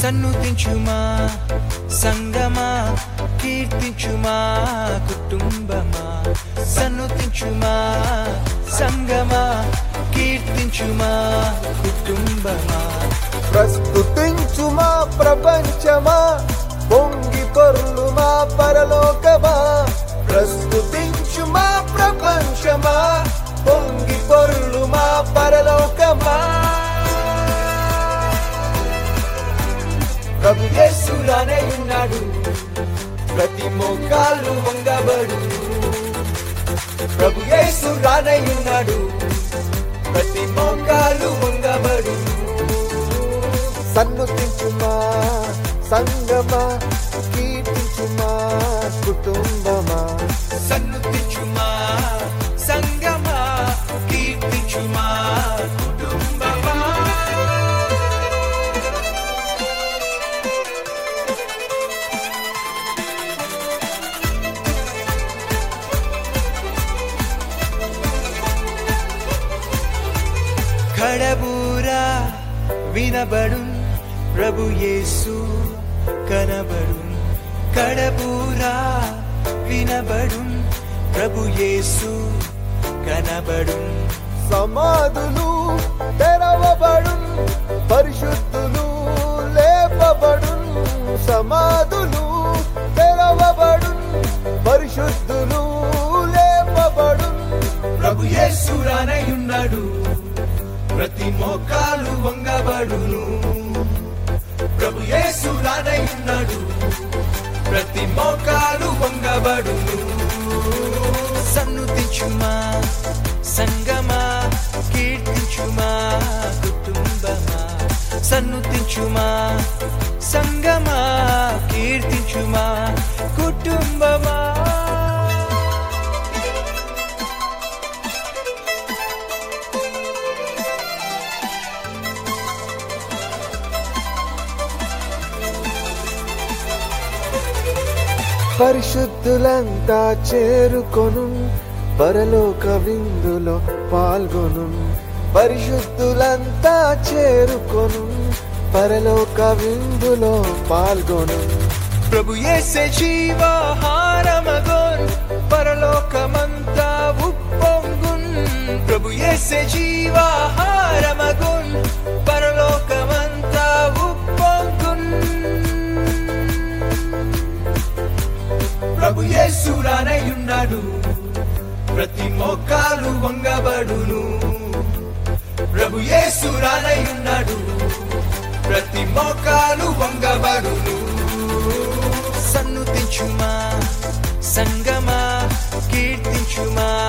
సన్నుతించుమా సంగమా కీర్తించుమా కుటుంబమా సన్నుతించుమా సంగమా కీర్తించుమా కుటుంబమా ప్రస్తుతించుమా ప్రపంచమా పొంగి పొర్లుమా పరలోకమా ప్రస్తుతించుమా ప్రపంచమా పొంగి పొర్లుమా పరలోకమా ప్రభు యేసులానే ఉన్నాడు ప్రతి మోకాలు వంగబడు ప్రభు యేసు రానై ఉన్నాడు ప్రతి మోకాలు వంగబడు సన్నుతించుమా సంగమా కీర్తించుమా కుటుంబమా సన్నుతించుమా సంగమా కీర్తించుమా కుటుంబమా కడబూరా వినబడు ప్రభు యేసు కనబడు కడబూరా వినబడు ప్రభు యేసు కనబడు సమాధులు తెరవబడు పరిశుద్ధులు లేపబడు సమాధులు తెరవబడు పరిశుద్ధులు లేపబడు ప్రభు యేసు రానయ్యున్నాడు ప్రతి మోకాలు వంగబడును ప్రభు యేసు రానయ్యున్నాడు ప్రతి మోకాలు వంగబడును సన్నుతించుమా సంగమా కీర్తించుమా కుటుంబమా సన్నుతించుమా సంగమా కీర్తించుమా కుటుంబమా పరిశుద్ధులంతా చేరుకొను పరలోక విందులో పాల్గొను పరిశుద్ధులంతా చేరుకొను పరలోక విందులో పాల్గొను ప్రభు యేసే జీవాహారమగోన్ పరలోకమంతా ఉప్పొంగున్ ప్రభు యేసే జీవాహారమగోన్ పరలోకమంతా ఉప్పొంగున్ ప్రభు యేసు రానయ్యున్నాడు ప్రతి మోకాలు వంగబడును ప్రభు యేసు రానయ్యున్నాడు ప్రతి మోకాలు వంగబడును సన్నుతించుమా సంగమా కీర్తించుమా